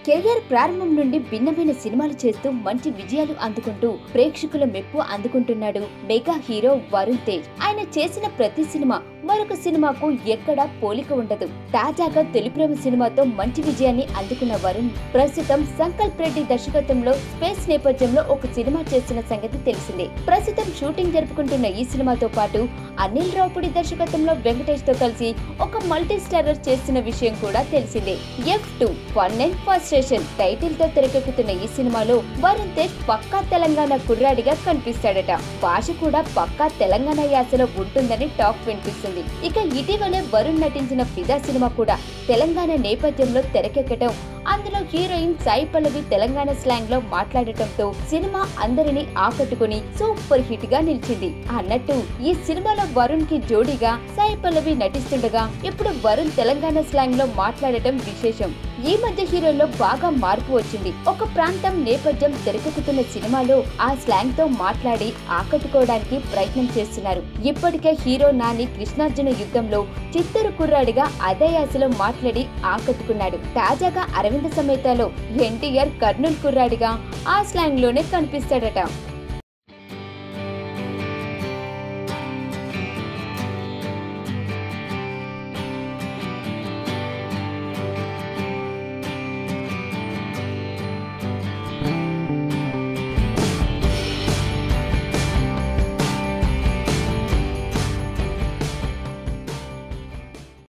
career ప్రారంభం నుండి భిన్నమైన సినిమాలు చేస్తూ మంచి విజయాలు అందుకుంటూ ప్రేక్షకుల మెప్పు అందుకుంటున్నాడు మెగా హీరో వరుణ్ తేజ్ ఆయన చేసిన ప్రతి సినిమా మరొక సినిమాకు ఎక్కడా పోలిక ఉండదు తాజాగా తొలి ప్రేమ సినిమాతో మంచి విజయాన్ని అందుకున్న వరుణ్ ప్రస్తుతం సంకల్ప్ రెడ్డి దర్శకత్వంలో స్పేస్ నేపథ్యంలో ఒక సినిమా చేస్తున్న సంగతి తెలిసిందే ప్రస్తుతం షూటింగ్ జరుపుకుంటున్న ఈ సినిమాతో పాటు అనిల్ రావుపుడి దర్శకత్వంలో వెంకటేష్ తో కలిసి ఒక మల్టీ స్టారర్ చేస్తున్న విషయం కూడా తెలిసిందే F two fun and frustration title తో తెరకెక్కుతున్న ఈ సినిమాలో వరుణ్ తేజ్ పక్కా తెలంగాణ కుర్రాడిగా కనిపిస్తాడట భాష కూడా పక్కా తెలంగాణ యాసలో ఉంటుందని టాక్ వినిపిస్తుంది ఇక ఇటీవలే వరుణ్ నటించిన ఫిదా సినిమా కూడా తెలంగాణ నేపథ్యంలో తెరకెక్కటం అందులో హీరోయిన్ సాయి పల్లవి తెలంగాణ స్లాంగ్ లో మాట్లాడటంతో సినిమా అందరినీ ఆకట్టుకుని సూపర్ హిట్ గా నిలిచింది అన్నట్టు ఈ సినిమాలో వరుణ్ కి జోడీగా సాయి పల్లవి నటిస్తుండగా ఇప్పుడు వరుణ్ తెలంగాణ స్లాంగ్ లో మాట్లాడటం విశేషం ఈ మధ్య హీరోలో బాగా మార్పు వచ్చింది ఒక ప్రాంతం నేపథ్యం తెరకెక్కుతున్న సినిమాలో ఆ స్లాంగ్ తో మాట్లాడి ఆకట్టుకోవడానికి ప్రయత్నం చేస్తున్నారు ఇప్పటికే హీరో నాని కృష్ణార్జున యుద్ధంలో చిత్తూరు కుర్రాడిగా అదే యాసలో మాట్లాడి ఆకట్టుకున్నాడు తాజాగా అరవింద సమేతలో ఎన్టీఆర్ కర్నూలు కుర్రాడిగా ఆ స్లాంగ్ లోనే కనిపిస్తాడట